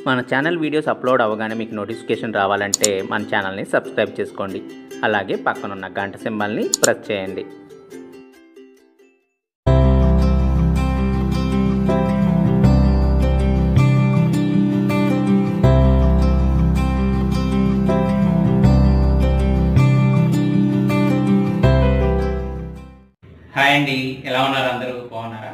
మన channel videos upload అవ్వగానే మీకు నోటిఫికేషన్ రావాలంటే మన ఛానల్ని సబ్స్క్రైబ్ చేసుకోండి అలాగే పక్కనున్న గంట సింబల్ని ప్రెస్ చేయండి హాయ్ అండి ఎలా ఉన్నారు అందరూ బాగున్నారా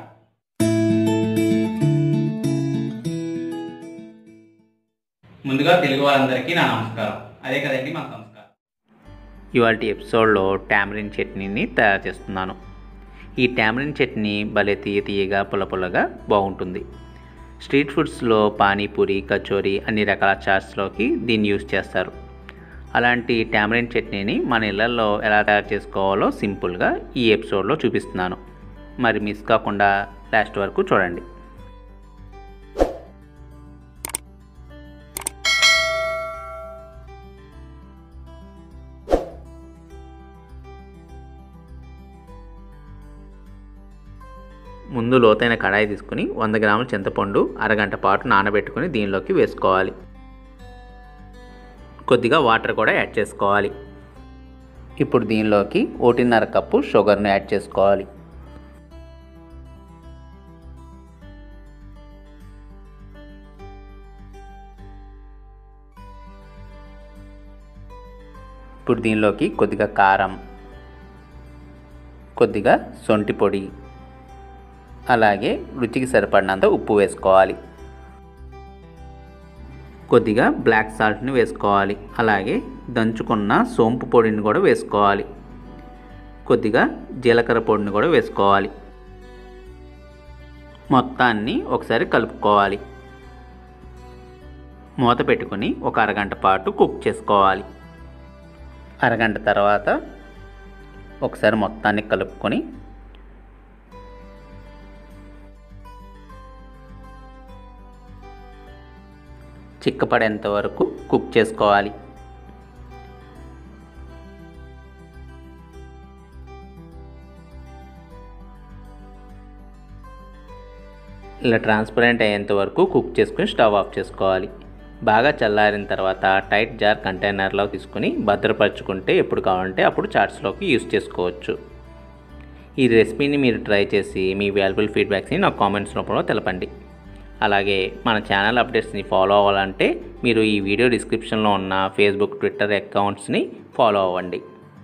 ముందుగా తెలుగు వారందరికీ నా నమస్కారం అదే కదండి మా సంస్కారం ఇవాళ ఎపిసోడ్లో టామరిన్ చట్నీని తయారు చేస్తున్నాను ఈ టామరిన్ చట్నీ భలే తీయ తీయగా పుల్ల పుల్లగా బాగుంటుంది స్ట్రీట్ ఫుడ్స్లో పానీపూరి కచోరీ అన్ని రకాల చాట్స్లోకి దీన్ని యూజ్ చేస్తారు అలాంటి టామరిన్ చట్నీని మన ఇళ్లలో ఎలా తయారు చేసుకోవాలో సింపుల్గా ఈ ఎపిసోడ్లో చూపిస్తున్నాను మరి మిస్ కాకుండా లాస్ట్ వరకు చూడండి ముందు లోతైన కడాయి తీసుకుని వంద గ్రాముల చింతపండు అరగంట పాటు నానబెట్టుకుని దీనిలోకి వేసుకోవాలి కొద్దిగా వాటర్ కూడా యాడ్ చేసుకోవాలి ఇప్పుడు దీనిలోకి ఒకటిన్నర కప్పు షుగర్ను యాడ్ చేసుకోవాలి ఇప్పుడు దీనిలోకి కొద్దిగా కారం కొద్దిగా సొంటి పొడి అలాగే రుచికి సరిపడినంత ఉప్పు వేసుకోవాలి కొద్దిగా బ్లాక్ సాల్ట్ని వేసుకోవాలి అలాగే దంచుకున్న సోంపు పొడిని కూడా వేసుకోవాలి కొద్దిగా జీలకర్ర పొడిని కూడా వేసుకోవాలి మొత్తాన్ని ఒకసారి కలుపుకోవాలి మూత పెట్టుకొని ఒక అరగంట పాటు కుక్ చేసుకోవాలి అరగంట తర్వాత ఒకసారి మొత్తాన్ని కలుపుకొని చిక్కపడేంత వరకు కుక్ చేసుకోవాలి ఇలా ట్రాన్స్పరెంట్ అయ్యేంత వరకు కుక్ చేసుకుని స్టవ్ ఆఫ్ చేసుకోవాలి బాగా చల్లారిన తర్వాత టైట్ జార్ కంటైనర్లో తీసుకుని భద్రపరచుకుంటే ఎప్పుడు కావాలంటే అప్పుడు చాట్స్లోకి యూస్ చేసుకోవచ్చు ఈ రెసిపీని మీరు ట్రై చేసి మీ వాల్యుబుల్ ఫీడ్బ్యాక్స్ని నాకు కామెంట్స్ రూపంలో తెలపండి అలాగే మన ఛానల్ అప్డేట్స్ని ఫాలో అవ్వాలంటే మీరు ఈ వీడియో డిస్క్రిప్షన్లో ఉన్న ఫేస్బుక్ ట్విట్టర్ అకౌంట్స్ని ఫాలో అవ్వండి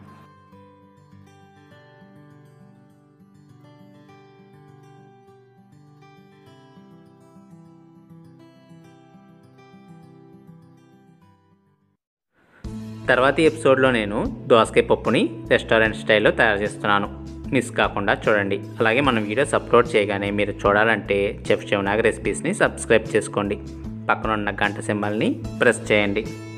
తర్వాతి ఎపిసోడ్లో నేను దోసకాయ పప్పుని రెస్టారెంట్ స్టైల్లో తయారు చేస్తున్నాను మిస్ కాకుండా చూడండి అలాగే మన వీడియోస్ అప్లోడ్ చేయగానే మీరు చూడాలంటే చెఫ్ శివనాగ్ రెసిపీస్ని సబ్స్క్రైబ్ చేసుకోండి పక్కన ఉన్న గంట సింబల్ని ప్రెస్ చేయండి